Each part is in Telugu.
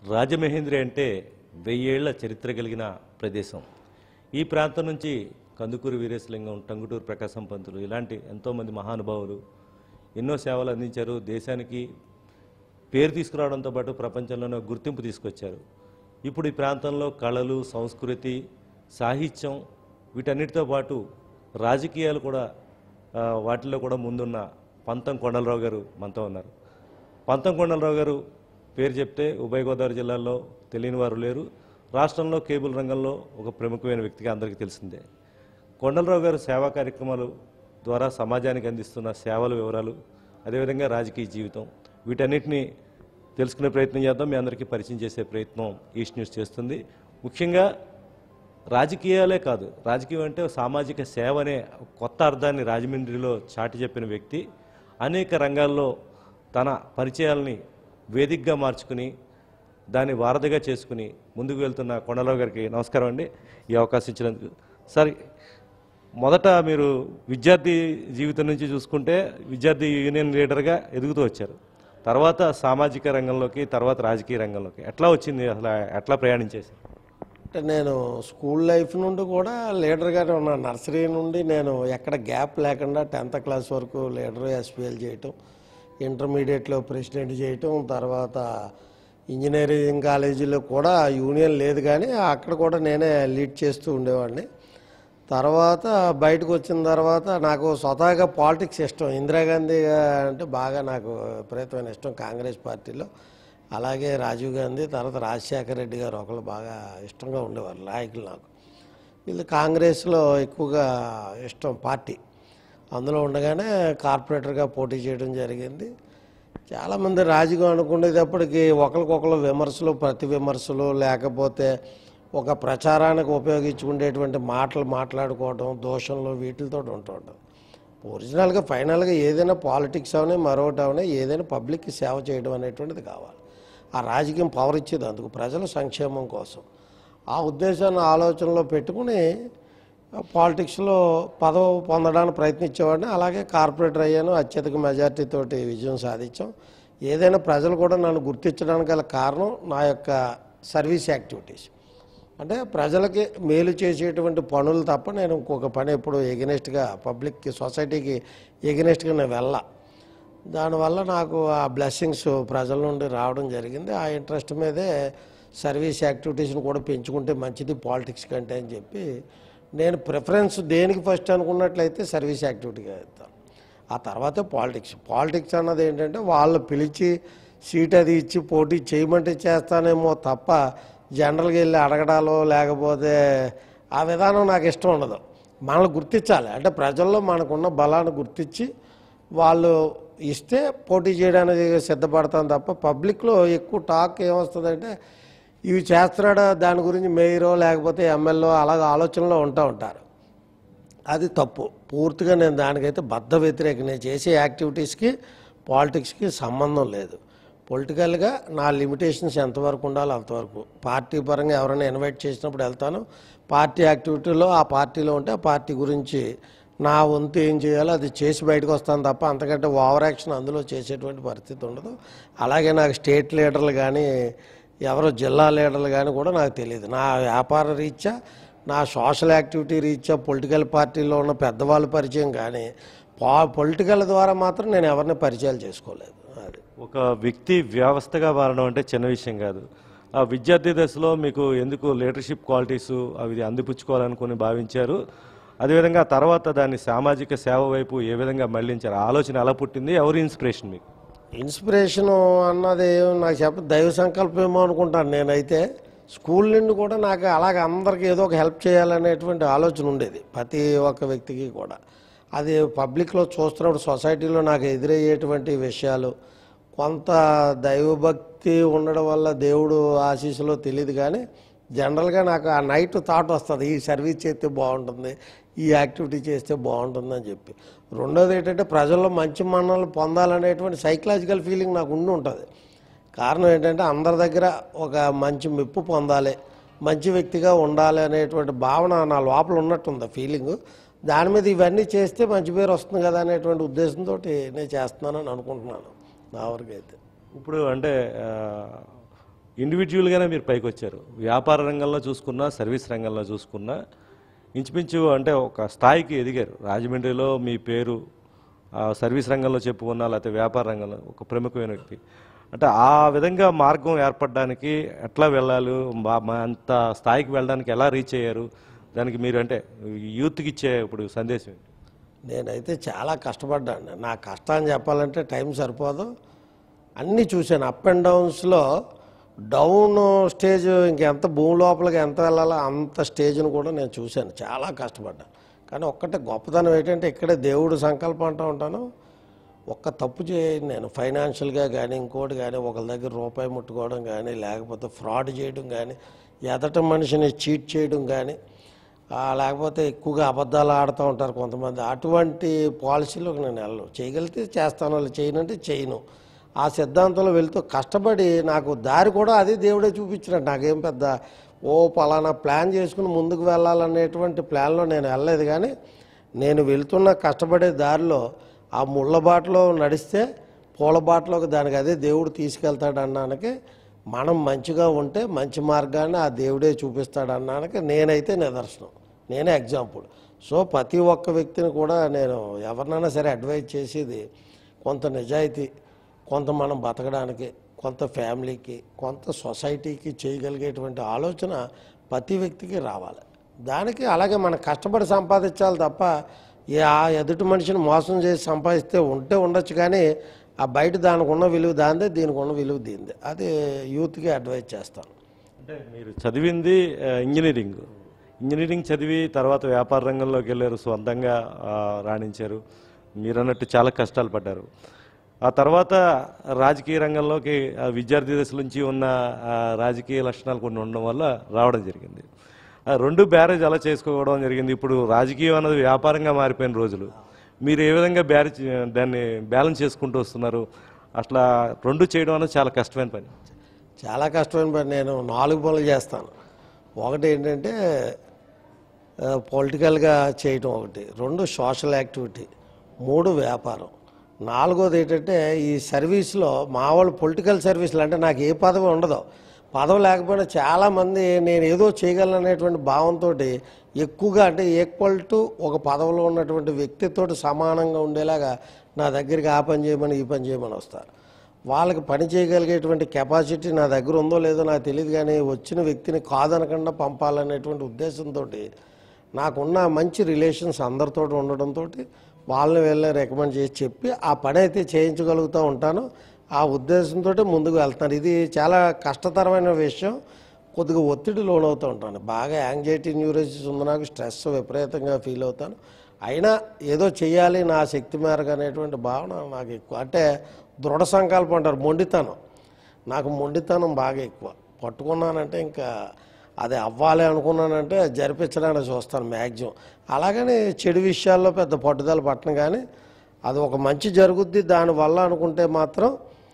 రాజమహేంద్రి అంటే వెయ్యేళ్ల చరిత్ర కలిగిన ప్రదేశం ఈ ప్రాంతం నుంచి కందుకూరు వీరేశలింగం టంగుటూరు ప్రకాశం పంతులు ఇలాంటి ఎంతోమంది మహానుభావులు ఎన్నో సేవలు అందించారు దేశానికి పేరు తీసుకురావడంతో పాటు ప్రపంచంలోనే ఒక గుర్తింపు తీసుకొచ్చారు ఇప్పుడు ఈ ప్రాంతంలో కళలు సంస్కృతి సాహిత్యం వీటన్నిటితో పాటు రాజకీయాలు కూడా ఆ, వాటిల్లో కూడా ముందున్న పంతం కొండలరావు గారు మనతో ఉన్నారు పంతం కొండలరావు గారు పేరు చెప్తే ఉభయ గోదావరి జిల్లాల్లో తెలియని వారు లేరు రాష్ట్రంలో కేబుల్ రంగంలో ఒక ప్రముఖమైన వ్యక్తిగా అందరికీ తెలిసిందే కొండలరావు గారు సేవా కార్యక్రమాలు ద్వారా సమాజానికి అందిస్తున్న సేవల వివరాలు అదేవిధంగా రాజకీయ జీవితం వీటన్నిటిని తెలుసుకునే ప్రయత్నం చేద్దాం మీ అందరికీ పరిచయం చేసే ప్రయత్నం ఈస్ట్ న్యూస్ చేస్తుంది ముఖ్యంగా రాజకీయాలే కాదు రాజకీయం అంటే సామాజిక సేవ అనే కొత్త అర్థాన్ని రాజమండ్రిలో చాటి చెప్పిన వ్యక్తి అనేక రంగాల్లో తన పరిచయాల్ని వేదికగా మార్చుకుని దాన్ని వారధిగా చేసుకుని ముందుకు వెళ్తున్న కొండలరావు గారికి నమస్కారం అండి ఈ అవకాశం ఇచ్చినందుకు సార్ మొదట మీరు విద్యార్థి జీవితం నుంచి చూసుకుంటే విద్యార్థి యూనియన్ లీడర్గా ఎదుగుతూ వచ్చారు తర్వాత సామాజిక రంగంలోకి తర్వాత రాజకీయ రంగంలోకి ఎట్లా వచ్చింది అసలు ఎట్లా ప్రయాణించేసి అంటే నేను స్కూల్ లైఫ్ నుండి కూడా లీడర్గానే ఉన్నాను నర్సరీ నుండి నేను ఎక్కడ గ్యాప్ లేకుండా టెన్త్ క్లాస్ వరకు లీడర్ ఎస్పీఎల్ చేయటం ఇంటర్మీడియట్లో ప్రెసిడెంట్ చేయటం తర్వాత ఇంజనీరింగ్ కాలేజీలో కూడా యూనియన్ లేదు కానీ అక్కడ కూడా నేనే లీడ్ చేస్తూ ఉండేవాడిని తర్వాత బయటకు వచ్చిన తర్వాత నాకు స్వతహాగా పాలిటిక్స్ ఇష్టం ఇందిరాగాంధీ అంటే బాగా నాకు విపరీతమైన ఇష్టం కాంగ్రెస్ పార్టీలో అలాగే రాజీవ్ గాంధీ తర్వాత రాజశేఖర రెడ్డి గారు ఒకళ్ళు బాగా ఇష్టంగా ఉండేవారు నాయకులు నాకు వీళ్ళు కాంగ్రెస్లో ఎక్కువగా ఇష్టం పార్టీ అందులో ఉండగానే కార్పొరేటర్గా పోటీ చేయడం జరిగింది చాలామంది రాజకీయం అనుకునేటప్పటికి ఒకరికొకరు విమర్శలు ప్రతి విమర్శలు లేకపోతే ఒక ప్రచారానికి ఉపయోగించుకునేటువంటి మాటలు మాట్లాడుకోవడం దోషంలో వీటితో ఉంటూ ఉంటుంది ఒరిజినల్గా ఫైనల్గా ఏదైనా పాలిటిక్స్ అవనే మరొకటి అవనే ఏదైనా పబ్లిక్కి సేవ చేయడం అనేటువంటిది కావాలి ఆ రాజకీయం పవర్ ఇచ్చేది అందుకు ప్రజల సంక్షేమం కోసం ఆ ఉద్దేశాన్ని ఆలోచనలో పెట్టుకుని పాలిటిక్స్లో పదవి పొందడానికి ప్రయత్నించేవాడిని అలాగే కార్పొరేటర్ అయ్యాను అత్యధిక మెజార్టీ తోటి విజయం సాధించాం ఏదైనా ప్రజలు కూడా నన్ను గుర్తించడానికి గల కారణం నా యొక్క సర్వీస్ యాక్టివిటీస్ అంటే ప్రజలకి మేలు చేసేటువంటి పనులు తప్ప నేను ఇంకొక పని ఎప్పుడు ఎగనెస్ట్గా పబ్లిక్కి సొసైటీకి ఎగనెస్ట్గా నేను వెళ్ళా దానివల్ల నాకు ఆ బ్లెస్సింగ్స్ ప్రజల నుండి రావడం జరిగింది ఆ ఇంట్రెస్ట్ మీదే సర్వీస్ యాక్టివిటీస్ని కూడా పెంచుకుంటే మంచిది పాలిటిక్స్ కంటే అని చెప్పి నేను ప్రిఫరెన్స్ దేనికి ఫస్ట్ అనుకున్నట్లయితే సర్వీస్ యాక్టివిటీగా ఇస్తాను ఆ తర్వాతే పాలిటిక్స్ పాలిటిక్స్ అన్నది ఏంటంటే వాళ్ళు పిలిచి సీట్ అది ఇచ్చి పోటీ చేయమంటే చేస్తానేమో తప్ప జనరల్గా వెళ్ళి అడగడాలో లేకపోతే ఆ విధానం నాకు ఇష్టం ఉండదు మనల్ని గుర్తించాలి అంటే ప్రజల్లో మనకున్న బలాన్ని గుర్తించి వాళ్ళు ఇస్తే పోటీ చేయడానికి సిద్ధపడతాం తప్ప పబ్లిక్లో ఎక్కువ టాక్ ఏమొస్తుందంటే ఇవి చేస్తున్నాడా దాని గురించి మేయరో లేకపోతే ఎమ్మెల్యే అలాగ ఆలోచనలో ఉంటూ ఉంటారు అది తప్పు పూర్తిగా నేను దానికైతే బద్ధ వ్యతిరేక నేను చేసే యాక్టివిటీస్కి పాలిటిక్స్కి సంబంధం లేదు పొలిటికల్గా నా లిమిటేషన్స్ ఎంతవరకు ఉండాలో అంతవరకు పార్టీ పరంగా ఎవరైనా ఇన్వైట్ చేసినప్పుడు వెళ్తాను పార్టీ యాక్టివిటీలో ఆ పార్టీలో ఉంటే ఆ పార్టీ గురించి నా వంతు ఏం చేయాలో అది చేసి బయటకు వస్తాను తప్ప అంతకంటే ఓవర్ యాక్షన్ అందులో చేసేటువంటి పరిస్థితి ఉండదు అలాగే నాకు స్టేట్ లీడర్లు కానీ ఎవరో జిల్లా లీడర్లు కానీ కూడా నాకు తెలియదు నా వ్యాపార రీత్యా నా సోషల్ యాక్టివిటీ రీత్యా పొలిటికల్ పార్టీలో ఉన్న పెద్దవాళ్ళ పరిచయం కానీ పా పొలిటికల్ ద్వారా మాత్రం నేను ఎవరిని పరిచయాలు చేసుకోలేదు అది ఒక వ్యక్తి వ్యవస్థగా మారడం అంటే చిన్న విషయం కాదు ఆ విద్యార్థి దశలో మీకు ఎందుకు లీడర్షిప్ క్వాలిటీస్ అవి అందిపుచ్చుకోవాలనుకుని భావించారు అదేవిధంగా తర్వాత దాన్ని సామాజిక సేవ వైపు ఏ విధంగా మళ్లించారు ఆ ఆలోచన ఎలా పుట్టింది ఎవరి ఇన్స్పిరేషన్ మీకు ఇన్స్పిరేషన్ అన్నది నాకు చెప్ప దైవ సంకల్పం ఏమో అనుకుంటాను నేనైతే స్కూల్ నుండి కూడా నాకు అలాగ అందరికీ ఏదో ఒక హెల్ప్ చేయాలనేటువంటి ఆలోచన ఉండేది ప్రతి ఒక్క వ్యక్తికి కూడా అది పబ్లిక్లో చూస్తున్నప్పుడు సొసైటీలో నాకు ఎదురయ్యేటువంటి విషయాలు కొంత దైవభక్తి ఉండడం వల్ల దేవుడు ఆశీస్సులో తెలియదు కానీ జనరల్గా నాకు ఆ నైట్ థాట్ వస్తుంది ఈ సర్వీస్ చేస్తే బాగుంటుంది ఈ యాక్టివిటీ చేస్తే బాగుంటుందని చెప్పి రెండోది ఏంటంటే ప్రజల్లో మంచి మన్నలు పొందాలనేటువంటి సైకలాజికల్ ఫీలింగ్ నాకు ఉండి ఉంటుంది కారణం ఏంటంటే అందరి దగ్గర ఒక మంచి మెప్పు పొందాలి మంచి వ్యక్తిగా ఉండాలి అనేటువంటి భావన నా లోపల ఉన్నట్టుంది ఫీలింగ్ దాని మీద ఇవన్నీ చేస్తే మంచి పేరు వస్తుంది కదా అనేటువంటి ఉద్దేశంతో నేను చేస్తున్నానని అనుకుంటున్నాను నా వరకు అయితే ఇప్పుడు అంటే ఆ, ఇండివిజువల్గానే మీరు పైకి వచ్చారు వ్యాపార రంగంలో చూసుకున్నా సర్వీస్ రంగంలో చూసుకున్నా ఇంచుమించు అంటే ఒక స్థాయికి ఎదిగారు రాజమండ్రిలో మీ పేరు ఆ, సర్వీస్ రంగంలో చెప్పుకున్నా లేకపోతే వ్యాపార రంగంలో ఒక ప్రముఖమైన వ్యక్తి అంటే ఆ విధంగా మార్గం ఏర్పడడానికి ఎట్లా వెళ్ళాలి మా- మా అంత స్థాయికి వెళ్ళడానికి ఎలా రీచ్ అయ్యారు దానికి మీరు అంటే యూత్కి ఇచ్చే ఇప్పుడు సందేశం ఏంటి? నేనైతే చాలా కష్టపడ్డాను నా కష్టాన్ని చెప్పాలంటే టైం సరిపోదు అన్నీ చూశాను అప్ అండ్ డౌన్స్లో డౌన్ స్టేజ్ ఇంకెంత భూమి లోపలికి ఎంత వెళ్ళాలో అంత స్టేజ్ను కూడా నేను చూశాను చాలా కష్టపడ్డాను కానీ ఒక్కటే గొప్పతనం ఏంటంటే ఇక్కడే దేవుడు సంకల్పం అంటూ ఉంటాను ఒక్క తప్పు చేయను నేను ఫైనాన్షియల్గా కానీ ఇంకోటి కానీ ఒకరి దగ్గర రూపాయి ముట్టుకోవడం కానీ లేకపోతే ఫ్రాడ్ చేయడం కానీ ఎదట మనిషిని చీట్ చేయడం కానీ ఆ, లేకపోతే ఎక్కువగా అబద్ధాలు ఆడుతూ ఉంటారు కొంతమంది అటువంటి పాలసీలోకి నేను వెళ్ళను చేయగలిగితే చేస్తాను వాళ్ళు చేయనంటే చేయను ఆ సిద్ధాంతంలో వెళ్తూ కష్టపడి నాకు దారి కూడా అది దేవుడే చూపించినట్టు నాకేం పెద్ద ఓ పలానా ప్లాన్ చేసుకుని ముందుకు వెళ్ళాలనేటువంటి ప్లాన్లో నేను వెళ్ళలేదు కానీ నేను వెళ్తున్న కష్టపడే దారిలో ఆ ముళ్ళ బాటలో నడిస్తే పూల బాటలోకి దానికి అదే దేవుడు తీసుకెళ్తాడు అన్నానికి మనం మంచిగా ఉంటే మంచి మార్గాన్ని ఆ దేవుడే చూపిస్తాడు అన్నానికి నేనైతే నిదర్శనం నేనే ఎగ్జాంపుల్ సో ప్రతి ఒక్క వ్యక్తిని కూడా నేను ఎవరినైనా సరే అడ్వైజ్ చేసేది కొంత నిజాయితీ కొంత మనం బతకడానికి కొంత ఫ్యామిలీకి కొంత సొసైటీకి చేయగలిగేటువంటి ఆలోచన ప్రతి వ్యక్తికి రావాలి దానికి అలాగే మనం కష్టపడి సంపాదించాలి తప్ప ఏ ఆ ఎదుటి మనిషిని మోసం చేసి సంపాదిస్తే ఉంటే ఉండొచ్చు కానీ ఆ బయట దానికి ఉన్న విలువ దాందే దీనికి ఉన్న విలువ దీందే అది యూత్కి అడ్వైజ్ చేస్తాను అంటే మీరు చదివింది ఆ, ఇంజనీరింగ్ ఇంజనీరింగ్ చదివి తర్వాత వ్యాపార రంగంలోకి వెళ్ళారు సొంతంగా ఆ, రాణించారు మీరు అన్నట్టు చాలా కష్టాలు పడ్డారు ఆ తర్వాత రాజకీయ రంగంలోకి ఆ, విద్యార్థి దశ నుంచి ఉన్న ఆ, రాజకీయ లక్షణాలు కొన్ని ఉండడం వల్ల రావడం జరిగింది ఆ రెండు బ్యారేజ్ అలా చేసుకోవడం జరిగింది ఇప్పుడు రాజకీయం అన్నది వ్యాపారంగా మారిపోయిన రోజులు మీరు ఏ విధంగా బ్యారేజ్ దాన్ని బ్యాలెన్స్ చేసుకుంటూ వస్తున్నారు అట్లా రెండు చేయడం అనేది చాలా కష్టమైన పని చాలా కష్టమైన పని నేను నాలుగు పనులు చేస్తాను ఒకటి ఏంటంటే పొలిటికల్గా చేయటం ఒకటి రెండు సోషల్ యాక్టివిటీ మూడు వ్యాపారం నాలుగోది ఏంటంటే ఈ సర్వీస్లో మా వాళ్ళు పొలిటికల్ సర్వీసులు అంటే నాకు ఏ పదవి ఉండదు పదవి లేకపోయినా చాలామంది నేను ఏదో చేయగలను అనేటువంటి భావంతో ఎక్కువగా అంటే ఈక్వల్ టు ఒక పదవిలో ఉన్నటువంటి వ్యక్తితో సమానంగా ఉండేలాగా నా దగ్గరికి ఆ పని చేయమని ఈ పని చేయమని వస్తారు వాళ్ళకి పని చేయగలిగేటువంటి కెపాసిటీ నా దగ్గర ఉందో లేదో నాకు తెలియదు కానీ వచ్చిన వ్యక్తిని కాదనకుండా పంపాలనేటువంటి ఉద్దేశంతో నాకున్న మంచి రిలేషన్స్ అందరితో ఉండడంతో వాళ్ళని వెళ్ళి రికమెండ్ చేసి చెప్పి ఆ పని అయితే చేయించగలుగుతూ ఉంటాను ఆ ఉద్దేశంతో ముందుకు వెళ్తాను ఇది చాలా కష్టతరమైన విషయం కొద్దిగా ఒత్తిడి లోనవుతూ ఉంటాను బాగా యాంగ్జైటీ న్యూరోసిస్ ఉంది నాకు స్ట్రెస్ విపరీతంగా ఫీల్ అవుతాను అయినా ఏదో చెయ్యాలి నా శక్తి మేరకు అనేటువంటి భావన నాకు ఎక్కువ అంటే దృఢ సంకల్పం అంటారు మొండితనం నాకు మొండితనం బాగా ఎక్కువ పట్టుకున్నానంటే ఇంకా అది అవ్వాలి అనుకున్నానంటే అది జరిపించడానికి చూస్తాను మ్యాక్సిమం అలాగని చెడు విషయాల్లో పెద్ద పట్టుదల పట్టను కానీ అది ఒక మంచి జరుగుద్ది దానివల్ల అనుకుంటే మాత్రం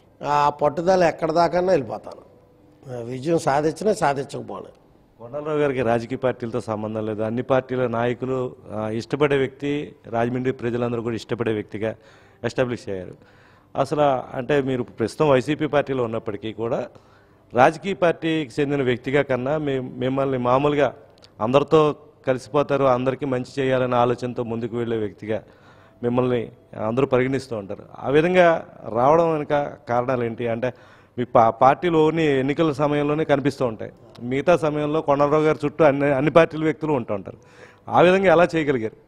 ఆ పట్టుదల ఎక్కడ దాకన్నా వెళ్ళిపోతాను ఆ విజయం సాధించినా సాధించకపోను కొండలరావు గారికి రాజకీయ పార్టీలతో సంబంధం లేదు అన్ని పార్టీల నాయకులు ఆ, ఇష్టపడే వ్యక్తి రాజమండ్రి ప్రజలందరూ కూడా ఇష్టపడే వ్యక్తిగా ఎస్టాబ్లిష్ అయ్యారు అసలు అంటే మీరు ప్రస్తుతం వైసీపీ పార్టీలో ఉన్నప్పటికీ కూడా రాజకీయ పార్టీకి చెందిన వ్యక్తిగా కన్నా మీ మిమ్మల్ని మామూలుగా అందరితో కలిసిపోతారు అందరికీ మంచి చేయాలనే ఆలోచనతో ముందుకు వెళ్ళే వ్యక్తిగా మిమ్మల్ని అందరూ పరిగణిస్తూ ఉంటారు ఆ విధంగా రావడం వెనుక కారణాలు ఏంటి అంటే మీ పా పార్టీలు ఓన్లీ ఎన్నికల సమయంలోనే కనిపిస్తూ ఉంటాయి మిగతా సమయంలో కొండలరావు గారి చుట్టూ అన్ని అన్ని పార్టీల వ్యక్తులు ఉంటూ ఉంటారు ఆ విధంగా ఎలా చేయగలిగారు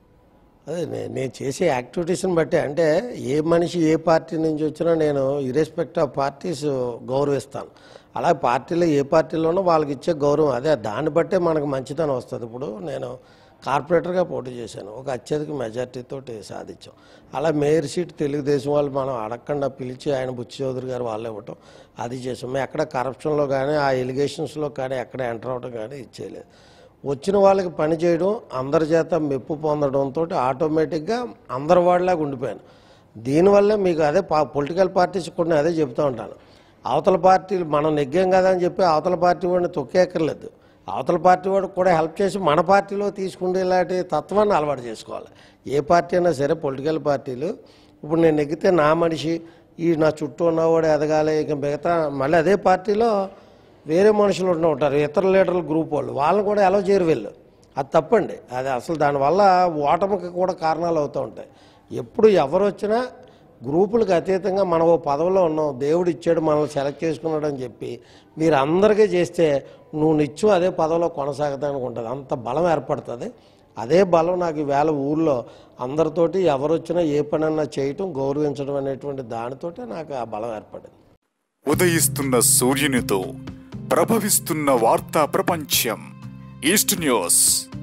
అదే నే- నేను చేసే యాక్టివిటీస్ని బట్టి అంటే ఏ మనిషి ఏ పార్టీ నుంచి వచ్చినా నేను ఇరెస్పెక్ట్ ఆఫ్ పార్టీస్ గౌరవిస్తాను అలా పార్టీలో ఏ పార్టీలో ఉన్నా వాళ్ళకి ఇచ్చే గౌరవం అదే దాన్ని బట్టే మనకు మంచితనం వస్తుంది ఇప్పుడు నేను కార్పొరేటర్గా పోటీ చేశాను ఒక అత్యధిక మెజార్టీతో సాధించాం అలా మేయర్ సీట్ తెలుగుదేశం వాళ్ళు మనం అడగకుండా పిలిచి ఆయన బుచ్చి చౌదరి గారు వాళ్ళు ఇవ్వటం అది చేసాం మేము ఎక్కడ కరప్షన్లో కానీ ఆ ఎలిగేషన్స్లో కానీ ఎక్కడ ఎంటర్ అవ్వడం కానీ ఇచ్చేయలేదు వచ్చిన వాళ్ళకి పని చేయడం అందరి చేత మెప్పు పొందడంతో ఆటోమేటిక్గా అందరి వాళ్ళలాగా ఉండిపోయాను దీనివల్లే మీకు అదే పా పొలిటికల్ పార్టీస్ కొన్ని అదే చెప్తూ ఉంటాను అవతల పార్టీలు మనం నెగ్గాం కదా అని చెప్పి అవతల పార్టీ వాడిని తొక్కేక్కర్లేదు అవతల పార్టీ వాడికి కూడా హెల్ప్ చేసి మన పార్టీలో తీసుకునేలాంటి తత్వాన్ని అలవాటు చేసుకోవాలి ఏ పార్టీ అయినా సరే పొలిటికల్ పార్టీలు ఇప్పుడు నేను నెగ్గితే నా మనిషి ఈ నా చుట్టూ ఉన్నవాడు ఎదగాలి ఇక మిగతా మళ్ళీ అదే పార్టీలో వేరే మనుషులు ఉంటూ ఉంటారు ఇతర లీడర్ల గ్రూప్ వాళ్ళు వాళ్ళని కూడా ఎలా చేయరు వీళ్ళు అది తప్పండి అది అసలు దానివల్ల ఓటమికి కూడా కారణాలు అవుతూ ఉంటాయి ఎప్పుడు ఎవరు వచ్చినా గ్రూపులకు అతీతంగా మనం ఓ పదవిలో ఉన్నాం దేవుడు ఇచ్చాడు మనల్ని సెలెక్ట్ చేసుకున్నాడు అని చెప్పి మీరు అందరికీ చేస్తే నువ్వు నిత్యం అదే పదవిలో కొనసాగడానికి ఉంటుంది అంత బలం ఏర్పడుతుంది అదే బలం నాకు ఈవేళ ఊర్లో అందరితోటి ఎవరు వచ్చినా ఏ పనన్నా చేయటం గౌరవించడం అనేటువంటి దానితోటే నాకు ఆ బలం ఏర్పడింది ఉదయిస్తున్న సూర్యునితో ప్రభవిస్తున్న వార్తా ప్రపంచం ఈస్ట్ న్యూస్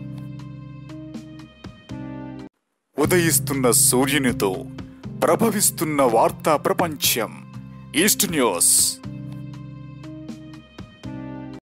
ఉదయిస్తున్న సూర్యునితో ప్రభవిస్తున్న వార్తా ప్రపంచం ఈస్ట్ న్యూస్